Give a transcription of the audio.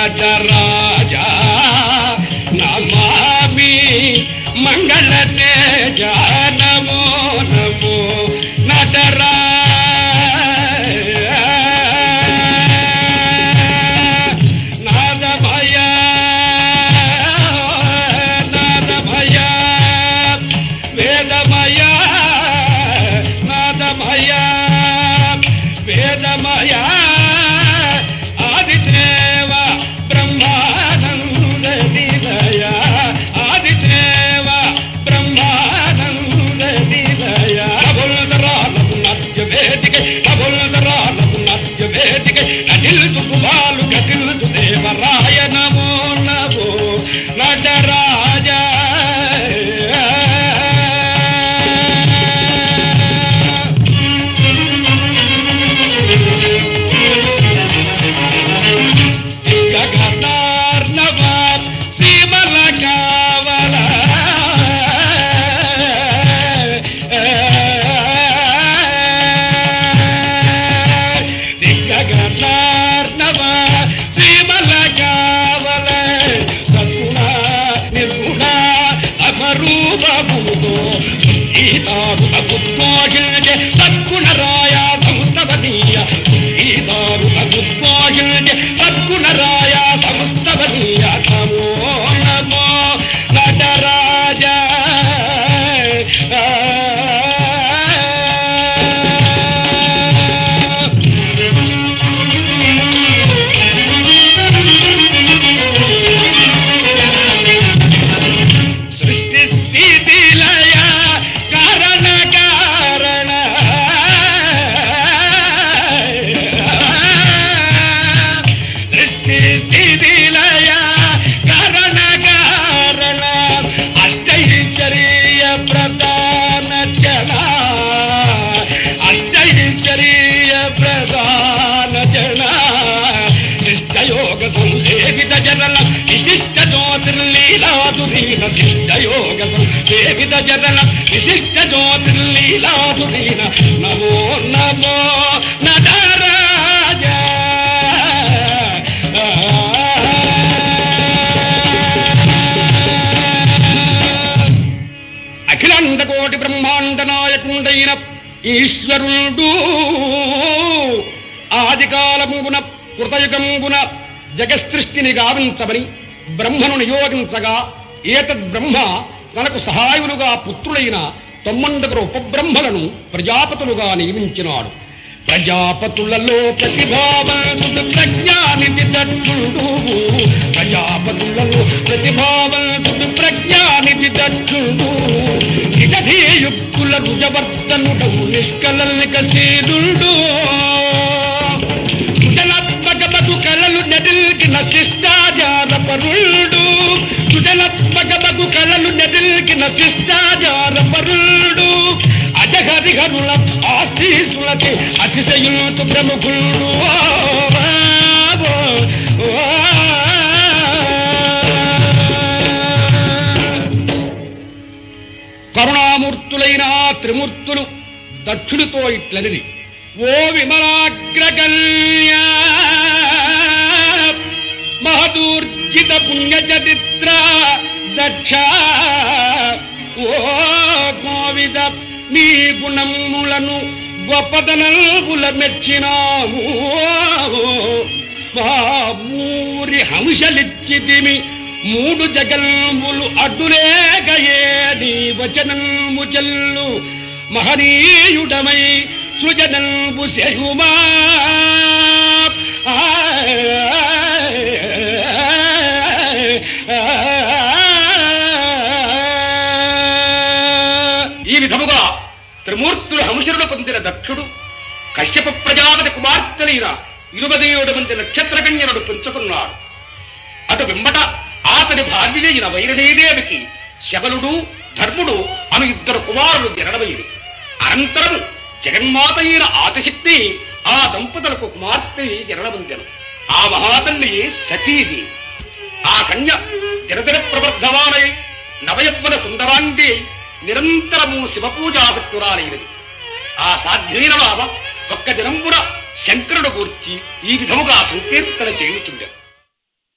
నటరాజ నమామి మంగళ తేజ నమో నమో నటరాజ నాద భయ నాద భయ వేదమయ నాదమయ వేదమయ ఆదిదేవ బ్రహ్మానంద నిలయ ఆదిదేవ బ్రహ్మానంద నిలయ అబుల్దరాలకు నత్య వేదిక అబుల్దరాలకు నత్య వేదిక అదిల్తు కుమాలు గదిల్తు దేవరాయ నమో నమో నటరాజ గగనార్ణవ సీమల కావల గగనార్ణవ సీమల కావల సద్గుణ నిర్గుణ అమరూపముతో గీతారు అగుద్వాగిల్జె సద్గుణరాయ సంస్తవనీయ గీతారు అగుద్వాగిల్జె సద్గుణరాయ సంస్తవనీయ నమో నమో నటరాజ సృష్టి స్థితి లయ కారణ కారణ సృష్టి స్థితి లయ కారణ కారణ అష్టైశ్వర్య ప్రధాన జన అష్టైశ్వర్య ప్రధాన జన శిష్టయోగ సంసేవిత జనల విశిష్ట జ్యోతిర్లీలాధురీన శిష్టయోగ సంసేవిత జనల విశిష్ట జ్యోతిర్లీలాధురీన నమో నమో నటరాజ అఖిలాండ కోటి బ్రహ్మాండ నాయకుండైన ఈశ్వరుడు ఆది కాలమున కృతయుగంబున జగసృష్టిని గావించమని బ్రహ్మను నియోగించగా ఏతద్ బ్రహ్మ తనకు సహాయులుగా పుత్రులైన తొమ్మండుగురు ఉపబ్రహ్మలను ప్రజాపతులుగా నియమించినాడు ప్రజాపతులలో ప్రతిభావంతుడు ప్రజ్ఞానిధి దక్షుడు ప్రజాపతులలో ప్రతిభావంతుడు ప్రజ్ఞానిధి దక్షుడు ఇటధీయుక్తుల రుజవర్తనుడవు నిష్కలల్లిక శీలుడు సుజలాత్మక బతుకలలు నదిల్కిన శిష్టాచార పరుడు సుజలాత్మక బతుకలలు నదిల్కిన శిష్టాచార పరుడు అజహరిహరుల ఆశీసులకి అతిశయులతో ప్రముఖుడు కరుణామూర్తులైన ఆ త్రిమూర్తులు దక్షుడితో ఇట్లనిది ఓ విమలాగ్రగల్యా మహదూర్జిత పుణ్యచరిత్ర దక్ష ఓ గోవిద నీ గుణములను గొప్పదనల్పుల మెచ్చినాము మా ఊరి హంసలిచ్చితిమి మూడు జగల్ములు అడ్డులేగయే నీ వచనము చెల్లు మహనీయుడమై సృజనంబు శయుమా ఈ విధముగా త్రిమూర్తులు హంసరుడు పొందిన దక్షుడు కశ్యప ప్రజాపతి కుమార్తెలైన ఇరుపది ఏడు మంది నక్షత్రకన్యనుడు పెంచుకున్నాడు అటు వెంబట అతని భార్యైన వైరదేదేవికి శబలుడు ధర్ముడు అను ఇద్దరు కుమారులు జనడమైంది అనంతరం జగన్మాత అయిన ఆదిశక్తి ఆ దంపతులకు కుమార్తె జనడమందెను ఆ మహాతల్లి సతీది ఆ కన్య దినదిన ప్రవర్ధమానై నవయవ్వన సుందరాంగి నిరంతరము శివపూజాసక్తురాలైనది ఆ సాధ్యమైన బాబ ఒక్క దినంపున శంకరుడు గూర్చి ఈ విధముగా సంకీర్తన చేయుచుండెను